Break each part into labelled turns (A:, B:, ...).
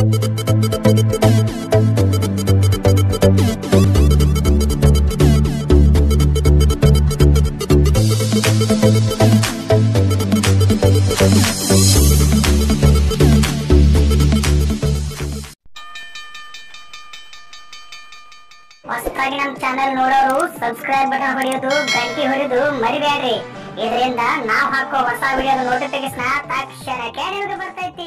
A: ಹೊಸದಾಗಿ ನಮ್ಮ ಚಾನೆಲ್ ನೋಡೋರು ಸಬ್ಸ್ಕ್ರೈಬ್ ಬಟನ್ ಹೊಡೆಯೋದು ಗಂಟೆ ಹೊಡೆದು ಮರಿಬೇಡ್ರಿ ಇದರಿಂದ ನಾವು ಹಾಕೋ ಹೊಸ ವಿಡಿಯೋದ ನೋಟಿಫಿಕೇಶನ್ ತಕ್ಷಣಕ್ಕೆ ನಿಮಗೆ ಬರ್ತೈತಿ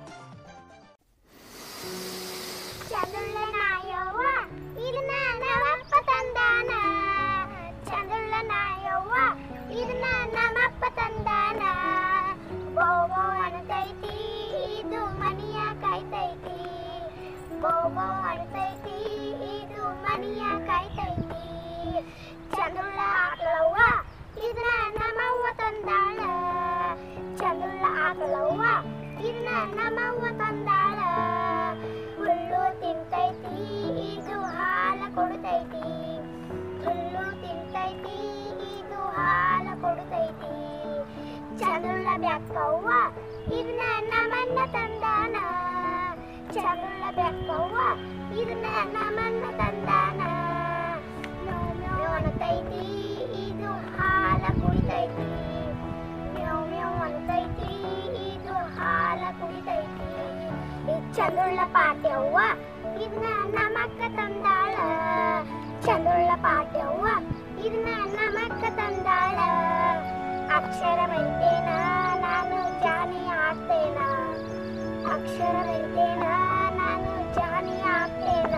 B: ಚಂದುಳ್ಳ ನಾಯವ್ವ ಇದನ್ನ ನಮ್ಮಪ್ಪ ತಂದಾನ ಚಂದುಳ್ಳ ನಾಯವ್ವ ಇದನ್ನ ನಮ್ಮಪ್ಪ ತಂದಾನ ಬೋಬೋ ಅಣತೈತಿ ಇದು ಮನಿಯ ಕಾಯ್ತೈತಿ ಬೋಬೋ ಅಣತೈತಿ ಇದು ಮನಿಯ ಕಾಯ್ತೈತಿ ಚಂದುಳ್ಳ ಆಕಳವ್ವ ಇದನ್ನ ನಮ್ಮವ್ವ ತಂದಾಳ ಚಂದುಳ್ಳ ಆಕಳವ್ವ ಇದನ್ನ ನಮ್ಮವ್ವ ತಂದಾಳ ಹುಲ್ಲು ತಿಂತೈತಿ ಇದು ಹಾಲ ಕೊಡ್ತೈತಿ ಹುಲ್ಲು ತಿಂತೈತಿ ಇದು ಹಾಲ ಕೊಡ್ತೈತಿ ಚಂದುಳ್ಳ ಬೆಕ್ಕವ್ವ ಇದನ್ನ ನಮ್ಮನ್ನ ತಂದಾನ ಚಂದುಳ್ಳ ಬೆಕ್ಕವ್ವ ಇದನ್ನ ನಮ್ಮನ್ನ ತಂದಾನ ಮ್ಯಾವ್ ಮ್ಯಾವ್ ಅನ್ನತೈತಿ ಇದು ಹಾಲ ಕುಡಿತೈತಿ ಮ್ಯಾವ್ ಮ್ಯಾವ್ ಅಂತೈತಿ ಇದು ಹಾಲ ಕುಡಿತೈತಿ ಈ ಚಂದುಳ್ಳ ಪಾಟ್ಯವ್ವ ಇದನ್ನ ನಮಕ್ಕ ತಂದಾಳ ಚಂದುಳ್ಳ ಪಾಟ್ಯವ್ವ ಇದನ್ನ ನಮಕ್ಕ ತಂದಾಳ ಅಕ್ಷರವಂತೇನ ನಾನು ಜಾನಿ ಆಗ್ತೇನ ಅಕ್ಷರವಂತೇನ ನಾನು ಜಾನಿ ಆಗ್ತೇನ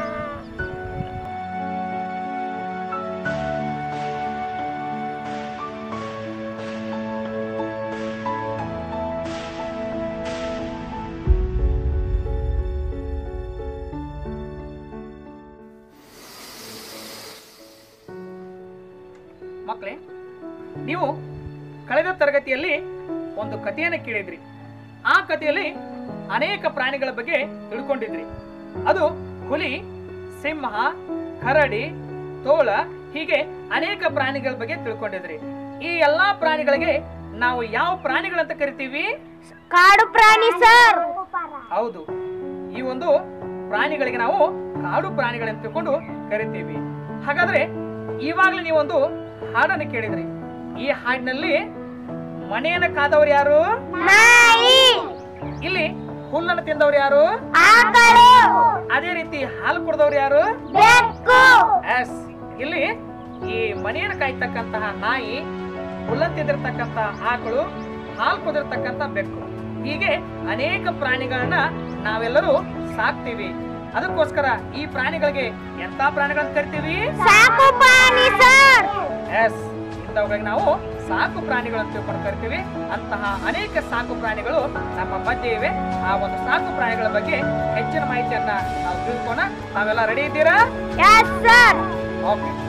C: ಮಕ್ಕಳೇ ನೀವು ಕಳೆದ ತರಗತಿಯಲ್ಲಿ ಒಂದು ಕಥೆಯನ್ನು ಕೇಳಿದ್ರಿ ಆ ಕಥೆಯಲ್ಲಿ ಅನೇಕ ಪ್ರಾಣಿಗಳ ಬಗ್ಗೆ ತಿಳ್ಕೊಂಡಿದ್ರಿ ಅದು ಹುಲಿ ಸಿಂಹ ಕರಡಿ ತೋಳ ಹೀಗೆ ಅನೇಕ ಪ್ರಾಣಿಗಳ ಬಗ್ಗೆ ತಿಳ್ಕೊಂಡಿದ್ರಿ ಈ ಎಲ್ಲಾ ಪ್ರಾಣಿಗಳಿಗೆ ನಾವು ಯಾವ ಪ್ರಾಣಿಗಳಂತ ಕರಿತೀವಿ
B: ಕಾಡು ಪ್ರಾಣಿ ಸರ್
C: ಹೌದು ಈ ಒಂದು ಪ್ರಾಣಿಗಳಿಗೆ ನಾವು ಕಾಡು ಪ್ರಾಣಿಗಳಂತ ತಿಳ್ಕೊಂಡು ಕರಿತೀವಿ ಹಾಗಾದ್ರೆ ಇವಾಗಲೇ ನೀವೊಂದು ಹಾಡನ್ನು ಕೇಳಿದ್ರಿ ಈ ಹಾಡಿನಲ್ಲಿ ಮನೆಯನ್ನ ಕಾದವರು ಯಾರು
B: ನಾಯಿ
C: ಇಲ್ಲಿ ಹುಲ್ಲನ್ನು ತಿಂದವ್ರು ಯಾರು
B: ಆಕಳು
C: ಅದೇ ರೀತಿ ಹಾಲು ಕುಡ್ದವ್ರು ಯಾರು
B: ಬೆಕ್ಕು
C: ಎಸ್ ಇಲ್ಲಿ ಈ ಮನೆಯನ್ನು ಕಾಯ್ತಕ್ಕಂತಹ ನಾಯಿ ಹುಲ್ಲನ್ನು ತಿಂದಿರ್ತಕ್ಕಂತಹ ಆಕಳು ಹಾಲು ಕುದಿರ್ತಕ್ಕಂತ ಬೆಕ್ಕು ಹೀಗೆ ಅನೇಕ ಪ್ರಾಣಿಗಳನ್ನ ನಾವೆಲ್ಲರೂ ಸಾಕ್ತೀವಿ ಅದಕ್ಕೋಸ್ಕರ ಈ ಪ್ರಾಣಿಗಳಿಗೆ ಎಂತ ಪ್ರಾಣಿಗಳಂತ ಕರಿತೀವಿ
B: ಸಾಕು ಪ್ರಾಣಿ ಸರ್
C: ಎಸ್ ಇಂಥವುಗಳಿಗೆ ನಾವು ಸಾಕು ಪ್ರಾಣಿಗಳು ಅಂತ ತಿಳ್ಕೊಂಡು ಕರಿತೀವಿ ಅಂತಹ ಅನೇಕ ಸಾಕು ಪ್ರಾಣಿಗಳು ನಮ್ಮ ಮಧ್ಯೆ ಇವೆ ಆ ಒಂದು ಸಾಕು ಪ್ರಾಣಿಗಳ ಬಗ್ಗೆ ಹೆಚ್ಚಿನ ಮಾಹಿತಿಯನ್ನ ನಾವು ತಿಳ್ಕೋಣ ತಾವೆಲ್ಲ ರೆಡಿ ಇದ್ದೀರಾ
B: ಎಸ್ ಸರ್
C: ಓಕೆ